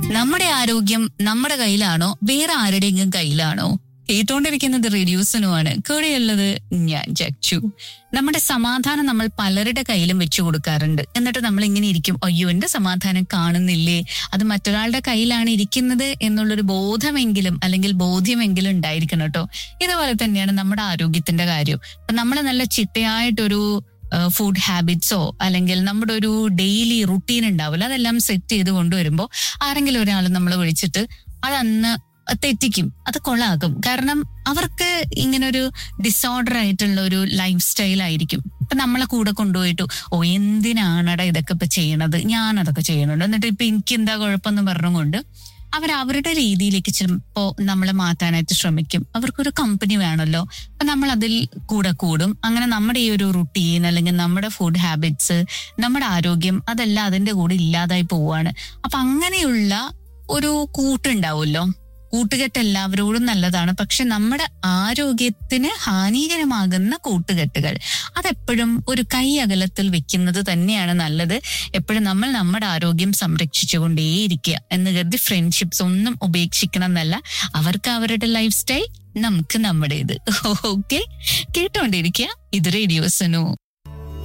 നമ്മുടെ ആരോഗ്യം നമ്മുടെ കയ്യിലാണോ വേറെ ആരുടെയെങ്കിലും കയ്യിലാണോ കേട്ടോണ്ടിരിക്കുന്നത് റേഡിയോസിനുമാണ് കൂടെയുള്ളത് ഞാൻ ജച്ചു നമ്മുടെ സമാധാനം നമ്മൾ പലരുടെ കയ്യിലും വെച്ചു കൊടുക്കാറുണ്ട് എന്നിട്ട് നമ്മൾ ഇങ്ങനെ ഇരിക്കും അയ്യോ എന്റെ സമാധാനം കാണുന്നില്ലേ അത് മറ്റൊരാളുടെ കയ്യിലാണ് ഇരിക്കുന്നത് എന്നുള്ളൊരു ബോധമെങ്കിലും അല്ലെങ്കിൽ ബോധ്യമെങ്കിലും ഉണ്ടായിരിക്കണം കേട്ടോ ഇതുപോലെ തന്നെയാണ് നമ്മുടെ ആരോഗ്യത്തിന്റെ കാര്യം അപ്പൊ നമ്മൾ നല്ല ചിട്ടയായിട്ടൊരു ഫുഡ് ഹാബിറ്റ്സോ അല്ലെങ്കിൽ നമ്മുടെ ഒരു ഡെയിലി റുട്ടീൻ ഉണ്ടാവില്ല അതെല്ലാം സെറ്റ് ചെയ്ത് കൊണ്ടുവരുമ്പോൾ ആരെങ്കിലും ഒരാൾ നമ്മൾ വിളിച്ചിട്ട് അതന്ന് തെറ്റിക്കും അത് കൊളാകും കാരണം അവർക്ക് ഇങ്ങനെ ഒരു ഡിസോർഡർ ആയിട്ടുള്ള ഒരു ലൈഫ് സ്റ്റൈൽ ആയിരിക്കും ഇപ്പൊ നമ്മളെ കൂടെ കൊണ്ടുപോയിട്ട് ഓ എന്തിനാണടാ ഇതൊക്കെ ഇപ്പൊ ചെയ്യണത് ഞാൻ അതൊക്കെ ചെയ്യണുണ്ട് എന്നിട്ട് ഇപ്പൊ എനിക്ക് എന്താ കുഴപ്പമെന്ന് പറഞ്ഞുകൊണ്ട് അവർ അവരുടെ രീതിയിലേക്ക് ചിലപ്പോ നമ്മളെ മാറ്റാനായിട്ട് ശ്രമിക്കും അവർക്കൊരു കമ്പനി വേണമല്ലോ അപ്പൊ നമ്മൾ അതിൽ കൂടെ കൂടും അങ്ങനെ നമ്മുടെ ഈ ഒരു റുട്ടീൻ അല്ലെങ്കിൽ നമ്മുടെ ഫുഡ് ഹാബിറ്റ്സ് നമ്മുടെ ആരോഗ്യം അതെല്ലാം അതിന്റെ കൂടെ ഇല്ലാതായി പോവാണ് അപ്പൊ അങ്ങനെയുള്ള ഒരു കൂട്ടുണ്ടാവുമല്ലോ കൂട്ടുകെട്ട് എല്ലാവരോടും നല്ലതാണ് പക്ഷെ നമ്മുടെ ആരോഗ്യത്തിന് ഹാനികരമാകുന്ന കൂട്ടുകെട്ടുകൾ അതെപ്പോഴും ഒരു കൈ അകലത്തിൽ വെക്കുന്നത് തന്നെയാണ് നല്ലത് എപ്പോഴും നമ്മൾ നമ്മുടെ ആരോഗ്യം സംരക്ഷിച്ചുകൊണ്ടേയിരിക്കുക എന്ന് കരുതി ഫ്രണ്ട്ഷിപ്സ് ഒന്നും ഉപേക്ഷിക്കണം എന്നല്ല അവർക്ക് അവരുടെ ലൈഫ് സ്റ്റൈൽ നമുക്ക് നമ്മുടേത് ഓക്കെ കേട്ടോണ്ടിരിക്കുക ഇത് റേഡിയോസനു